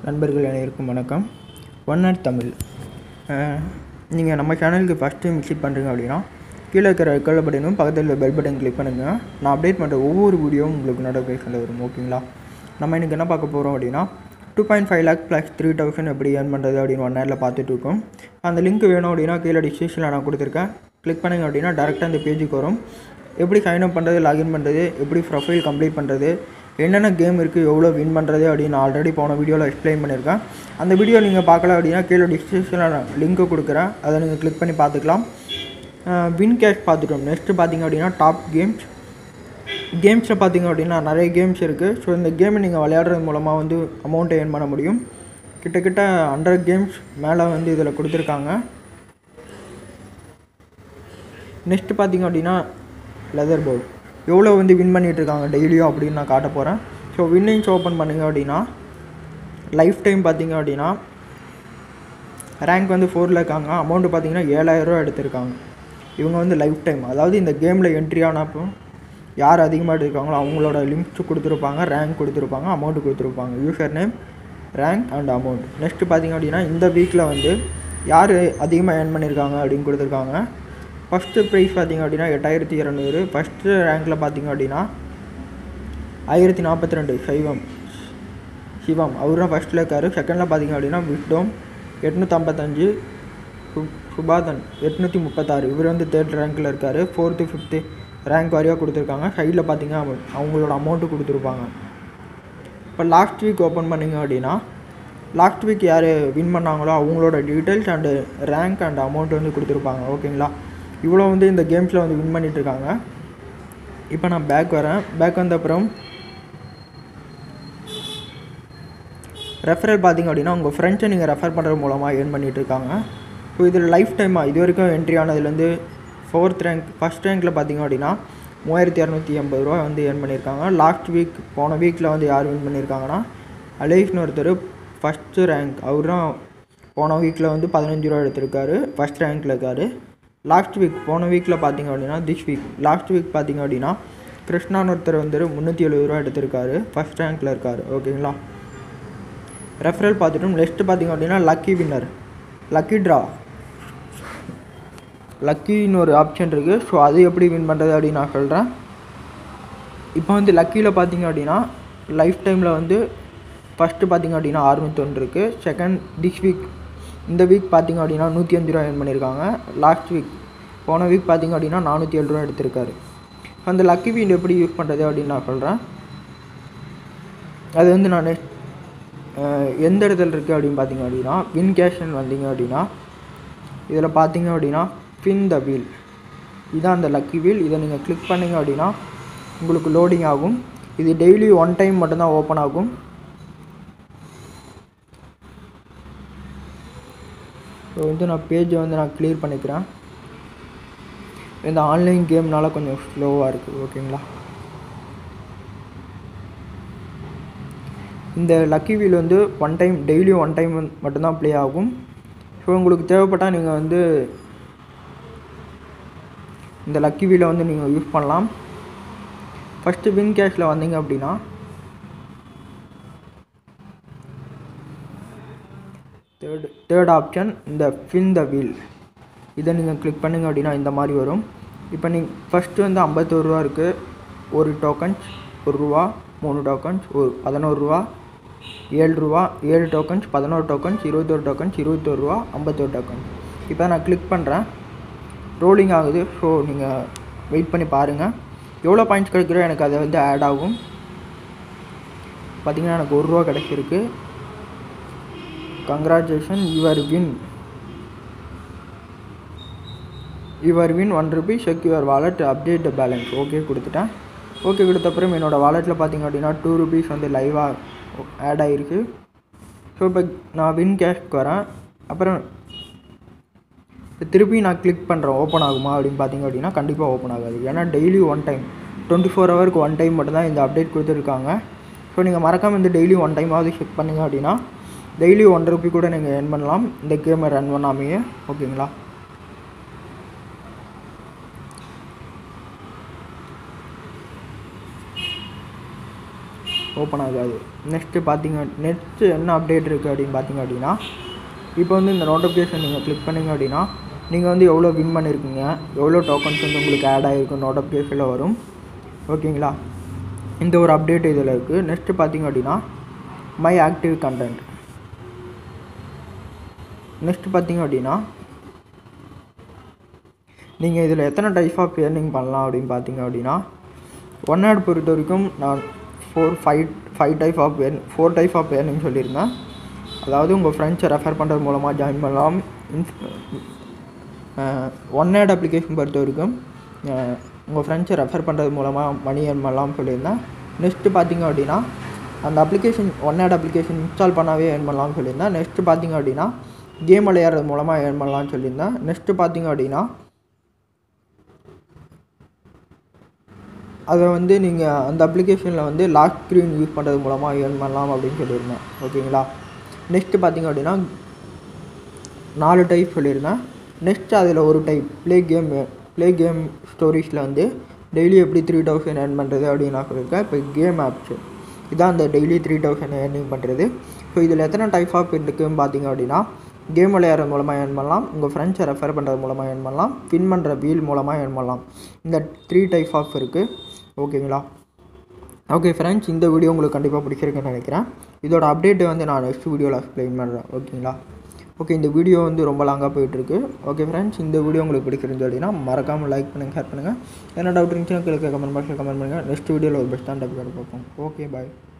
நண்பர்கள் அனைவருக்கும் வணக்கம் ஒன் நாட் தமிழ் நீங்கள் நம்ம சேனலுக்கு ஃபஸ்ட் டைம் விசிட் பண்ணுறீங்க அப்படின்னா கீழே இருக்கிற ரெக்கார்ட் பட்டனும் பக்கத்தில் பெல் பட்டன் கிளிக் பண்ணுங்கள் நான் அப்டேட் பண்ணுற ஒவ்வொரு வீடியோவும் உங்களுக்கு நோட்டிஃபிகேஷனில் வரும் ஓகேங்களா நம்ம இன்றைக்கி என்ன பார்க்க போகிறோம் அப்படின்னா two point five lakh plus three thousand எப்படி ஏர்ன் பண்ணுறது அப்படின்னு ஒன் நேரில் பார்த்துட்டு இருக்கோம் அந்த லிங்க் வேணும் அப்படின்னா கீழே டிஸ்கிரிப்ஷனில் நான் கொடுத்துருக்கேன் கிளிக் பண்ணுங்க அப்படின்னா டேரெக்டாக அந்த பேஜுக்கு வரும் எப்படி சைன் அப் பண்ணுறது லாகின் பண்ணுறது எப்படி ப்ரொஃபைல் கம்ப்ளீட் பண்ணுறது என்னென்ன கேம் இருக்குது எவ்வளோ வின் பண்ணுறது அப்படின்னு நான் ஆல்ரெடி போன வீடியோவில் எக்ஸ்பிளைன் பண்ணியிருக்கேன் அந்த வீடியோ நீங்கள் பார்க்கல அப்படின்னா கீழே டிஸ்கிரிப்ஷனில் நான் லிங்க்கு கொடுக்குறேன் அதை நீங்கள் கிளிக் பண்ணி பார்த்துக்கலாம் வின் கேஷ் பார்த்துட்டோம் நெக்ஸ்ட்டு பார்த்தீங்க அப்படின்னா டாப் கேம்ஸ் கேம்ஸில் பார்த்தீங்க அப்படின்னா நிறைய கேம்ஸ் இருக்குது ஸோ இந்த கேமை நீங்கள் விளையாடுறது மூலமாக வந்து அமௌண்ட்டை ஏர்ன் பண்ண முடியும் கிட்டத்தட்ட ஹண்ட்ரட் கேம்ஸ் மேலே வந்து இதில் கொடுத்துருக்காங்க நெக்ஸ்ட்டு பார்த்தீங்க அப்படின்னா லெதர் பவுல் எவ்வளோ வந்து வின் பண்ணிகிட்டு இருக்காங்க டெய்லியும் அப்படின்னு நான் காட்ட போகிறேன் ஸோ வின்னிங்ஸ் ஓப்பன் பண்ணுங்க அப்படின்னா லைஃப் டைம் பார்த்தீங்க அப்படின்னா ரேங்க் வந்து ஃபோரில் இருக்காங்க அமௌண்ட்டு பார்த்தீங்கன்னா ஏழாயிரரூவா எடுத்திருக்காங்க இவங்க வந்து லைஃப் டைம் அதாவது இந்த கேமில் என்ட்ரி ஆனப்போ யார் அதிகமாக எடுத்திருக்காங்களோ அவங்களோட லிமிட்ஸ் கொடுத்துருப்பாங்க ரேங்க் கொடுத்துருப்பாங்க அமௌண்ட்டு கொடுத்துருப்பாங்க user name rank and amount next பார்த்தீங்க அப்படின்னா இந்த வீக்கில் வந்து யார் அதிகமாக ஏர்ன் பண்ணியிருக்காங்க அப்படின்னு கொடுத்துருக்காங்க ஃபஸ்ட்டு ப்ரைஸ் பார்த்தீங்க அப்படின்னா எட்டாயிரத்தி இரநூறு ஃபஸ்ட்டு ரேங்க்கில் பார்த்தீங்க அப்படின்னா ஆயிரத்தி நாற்பத்தி ரெண்டு சைவம் சிவம் அவர் தான் ஃபஸ்ட்டில் இருக்கார் செகண்டில் பார்த்தீங்க அப்படின்னா விக்டோம் எட்நூற்றம்பத்தஞ்சு சு சுபாதன் எட்நூற்றி முப்பத்தாறு இவர் வந்து தேர்ட் ரேங்க்கில் இருக்கார் ஃபோர்த்து ஃபிஃப்த்து ரேங்க் வாரியாக கொடுத்துருக்காங்க சைடில் பார்த்தீங்க அவங்களோட அமௌண்ட்டு கொடுத்துருப்பாங்க இப்போ லாஸ்ட் வீக் ஓப்பன் பண்ணிங்க அப்படின்னா லாஸ்ட் வீக் யார் வின் பண்ணாங்களோ அவங்களோட details and rank and amount வந்து கொடுத்துருப்பாங்க ஓகேங்களா இவ்வளோ வந்து இந்த கேம்ஸில் வந்து வின் பண்ணிட்டு இருக்காங்க இப்போ நான் பேக் வரேன் பேக் வந்த அப்புறம் ரெஃபரல் பார்த்தீங்க அப்படின்னா உங்கள் ஃப்ரெண்ட்ஸை நீங்கள் ரெஃபர் பண்ணுறது மூலமாக ஏர்ன் பண்ணிகிட்டு இருக்காங்க ஸோ இதில் லைஃப் டைமாக இது வரைக்கும் என்ட்ரி ஆனதுலேருந்து ஃபோர்த் ரேங்க் ஃபஸ்ட் ரேங்க்கில் பார்த்தீங்க அப்படின்னா மூவாயிரத்தி இரநூத்தி எண்பது ரூபா வந்து ஏர்ன் பண்ணியிருக்காங்க லாஸ்ட் வீக் போன வீக்கில் வந்து யார் வின் பண்ணியிருக்காங்கன்னா அலேஷ்னு ஒருத்தர் ஃபஸ்ட்டு ரேங்க் அவர் தான் போன வீக்கில் வந்து பதினஞ்சு ரூபா எடுத்திருக்காரு ஃபஸ்ட் ரேங்க்கில் இருக்கார் லாஸ்ட் வீக் போன வீக்கில் பார்த்தீங்க அப்படின்னா திஸ் வீக் லாஸ்ட் வீக் பார்த்தீங்க அப்படின்னா கிருஷ்ணான்னு ஒருத்தர் வந்து முந்நூற்றி எழுபது ரூபா எடுத்திருக்காரு ஃபஸ்ட் ரேங்க்கில் இருக்கார் ஓகேங்களா ரெஃபரல் பார்த்துட்டோம் நெக்ஸ்ட்டு பார்த்தீங்க அப்படின்னா லக்கி வின்னர் லக்கி ட்ரா லக்கின்னு ஒரு ஆப்ஷன் இருக்குது ஸோ அது எப்படி வின் பண்ணுறது அப்படின்னு நான் சொல்கிறேன் இப்போ வந்து லக்கியில் பார்த்தீங்க அப்படின்னா லைஃப் டைமில் வந்து ஃபஸ்ட்டு பார்த்தீங்க அப்படின்னா அறுநூத்தொன்று இருக்குது செகண்ட் திஸ் வீக் இந்த வீக் பார்த்தீங்க அப்படின்னா நூற்றி அஞ்சு ரூபா ஏர்ன் பண்ணியிருக்காங்க லாஸ்ட் வீக் போன வீக் பார்த்தீங்க அப்படின்னா நானூற்றி ஏழு ரூபா எடுத்திருக்காரு அந்த லக்கி வீல் எப்படி யூஸ் பண்ணுறது அப்படின்னு நான் சொல்கிறேன் அது வந்து நான் எந்த இடத்துல இருக்குது அப்படின்னு பார்த்தீங்க அப்படின்னா வின் கேஷன் வந்தீங்க அப்படின்னா இதில் பார்த்தீங்க அப்படின்னா பின் த வீல் இதான் அந்த லக்கி வீல் இதை நீங்கள் கிளிக் பண்ணிங்க அப்படின்னா உங்களுக்கு லோடிங் ஆகும் இது டெய்லி ஒன் டைம் மட்டும்தான் ஓப்பன் ஆகும் ஸோ வந்து நான் பேஜை வந்து நான் கிளியர் பண்ணிக்கிறேன் இந்த ஆன்லைன் கேம்னால கொஞ்சம் ஸ்லோவாக இருக்குது ஓகேங்களா இந்த லக்கி வீல் வந்து one time daily one time மட்டும்தான் ப்ளே ஆகும் ஸோ உங்களுக்கு தேவைப்பட்டால் நீங்கள் வந்து இந்த லக்கி வீலை வந்து நீங்கள் யூஸ் பண்ணலாம் ஃபஸ்ட்டு வின் கேஷில் வந்தீங்க அப்படின்னா தேர்டு தேர்ட் ஆப்ஷன் இந்த ஃபின் த வீல் இதை நீங்கள் கிளிக் பண்ணுங்க அப்படின்னா இந்த மாதிரி வரும் இப்போ நீங்கள் ஃபஸ்ட்டு வந்து ஐம்பத்தோரு ரூபா இருக்குது ஒரு டோக்கன்ஸ் ஒரு ரூபா மூணு டோக்கன்ஸ் ஒரு பதினோரு ரூபா ஏழு ரூபா ஏழு டோக்கன்ஸ் பதினோரு டோக்கன்ஸ் இருபத்தோரு டோக்கன்ஸ் இருபத்தோரு ரூபா ஐம்பத்தோரு டோக்கன்ஸ் இப்போ நான் கிளிக் பண்ணுறேன் ரோலிங் ஆகுது ஸோ நீங்கள் வெயிட் பண்ணி பாருங்கள் எவ்வளோ பாயிண்ட்ஸ் கிடைக்கிறோ எனக்கு அதை வந்து ஆட் ஆகும் பார்த்திங்கன்னா எனக்கு ஒரு ரூபா கிடைச்சிருக்கு congratulation your win your win one rupee check your wallet update the balance okay கொடுத்துட்டேன் ஓகே கொடுத்த அப்புறம் என்னோடய வாலெட்டில் பார்த்திங்க அப்படின்னா டூ ருபீஸ் வந்து லைவாக ஆட் ஆகிருக்கு ஸோ இப்போ நான் வின் கேஷ்க்கு வரேன் அப்புறம் திருப்பி நான் கிளிக் பண்ணுறேன் ஓப்பன் ஆகுமா அப்படின்னு பார்த்தீங்க அப்படின்னா கண்டிப்பாக ஓப்பன் ஆகாது ஏன்னா daily one time twenty four ஹவருக்கு ஒன் டைம் மட்டும்தான் இந்த அப்டேட் கொடுத்துருக்காங்க ஸோ நீங்கள் மறக்காமல் இந்த டெய்லி ஒன் டைமாவது செக் பண்ணிங்க அப்படின்னா டெய்லி ஒன் ருபி கூட நீங்கள் ஏர்ன் பண்ணலாம் இந்த கேமை ரன் பண்ணாமையே ஓகேங்களா ஓப்பன் ஆகாது நெக்ஸ்ட்டு பார்த்தீங்க நெக்ஸ்ட்டு என்ன அப்டேட் இருக்குது அப்படின்னு பார்த்தீங்க அப்படின்னா இப்போ வந்து இந்த நோட்டிஃபிகேஷன் நீங்கள் கிளிக் பண்ணீங்க அப்படின்னா நீங்கள் வந்து எவ்வளோ வின் பண்ணியிருக்கீங்க எவ்வளோ டோக்கன்ஸ் வந்து உங்களுக்கு ஆட் ஆகிருக்கும் நோட்டிஃபிகேஷனில் வரும் ஓகேங்களா இந்த ஒரு அப்டேட் இதில் இருக்குது நெக்ஸ்ட்டு பார்த்தீங்க அப்படின்னா மை ஆக்டிவ் கண்டென்ட் நெக்ஸ்ட் பார்த்தீங்க அப்படின்னா நீங்கள் இதில் எத்தனை டைப் ஆஃப் ஏர்னிங் பண்ணலாம் அப்படின்னு பார்த்தீங்க அப்படின்னா ஒன் ஆட் பொறுத்த வரைக்கும் நான் four five five type of earn four type of earning சொல்லியிருந்தேன் அதாவது உங்கள் ஃப்ரெண்ட்ஸை ரெஃபர் பண்ணுறது மூலமாக ஜாயின் பண்ணலாம் ஒன் ஆட் அப்ளிகேஷன் பொறுத்த வரைக்கும் உங்கள் ஃப்ரெண்ட்ஸை ரெஃபர் பண்ணுறது மூலமாக மணி ஏர்ன் பண்ணலாம்னு சொல்லியிருந்தேன் நெக்ஸ்ட்டு பார்த்தீங்க அப்படின்னா அந்த application one ad application install பண்ணாவே ஏர்ன் பண்ணலாம்னு சொல்லியிருந்தேன் நெக்ஸ்ட்டு பார்த்தீங்க அப்படின்னா கேம் விளையாடுறது மூலமாக ஏர்ன் பண்ணலாம்னு சொல்லியிருந்தேன் நெக்ஸ்ட்டு பார்த்தீங்க அப்படின்னா அதை வந்து நீங்கள் அந்த அப்ளிகேஷனில் வந்து லாக் ஸ்க்ரீன் யூஸ் பண்ணுறது மூலமாக ஏர்ன் பண்ணலாம் அப்படின்னு சொல்லியிருந்தேன் ஓகேங்களா நெக்ஸ்ட்டு பார்த்தீங்க அப்படின்னா நாலு டைப் சொல்லியிருந்தேன் நெக்ஸ்ட் அதில் ஒரு type play game play game ஸ்டோரிஸில் வந்து டெய்லி எப்படி த்ரீ தௌசண்ட் ஏர்ன் பண்ணுறது அப்படின்னு நான் சொல்லியிருக்கேன் இப்போ கேம் ஆப்ஸு இதான் அந்த டெய்லி த்ரீ தௌசண்ட் ஏர்னிங் பண்ணுறது ஸோ இதில் எத்தனை டைப் ஆஃப் இருக்குதுன்னு பார்த்தீங்க அப்படின்னா கேம் விளையாடுறது மூலமாக ஏர்ன் பண்ணலாம் உங்கள் ஃப்ரெண்ட்ஸை ரெஃபர் பண்ணுறது மூலமாக ஏர்ன் பண்ணலாம் வின் பண்ணுற வீல் மூலமாக ஏர்ன் பண்ணலாம் இந்த த்ரீ டைப் ஆஃப் இருக்குது ஓகேங்களா ஓகே ஃப்ரெண்ட்ஸ் இந்த வீடியோ உங்களுக்கு கண்டிப்பாக பிடிச்சிருக்குன்னு நினைக்கிறேன் இதோட அப்டேட்டை வந்து நான் நெக்ஸ்ட் வீடியோவில் எக்ஸ்பிளைன் பண்ணுறேன் ஓகேங்களா ஓகே இந்த வீடியோ வந்து ரொம்ப லாங்காக போயிட்டுருக்கு ஓகே ஃப்ரெண்ட்ஸ் இந்த வீடியோ உங்களுக்கு பிடிச்சிருந்து அப்படின்னா மறக்காமல் லைக் பண்ணுங்கள் ஷேர் பண்ணுங்கள் என்ன டவுட் இருந்துச்சுன்னா கீழே கமெண்ட் பாக்ஸில் கமெண்ட் பண்ணுங்கள் நெக்ஸ்ட் வீடியோவில் ஒரு பெஸ்ட்டான டாபிக் பார்ப்போம் ஓகே பாய்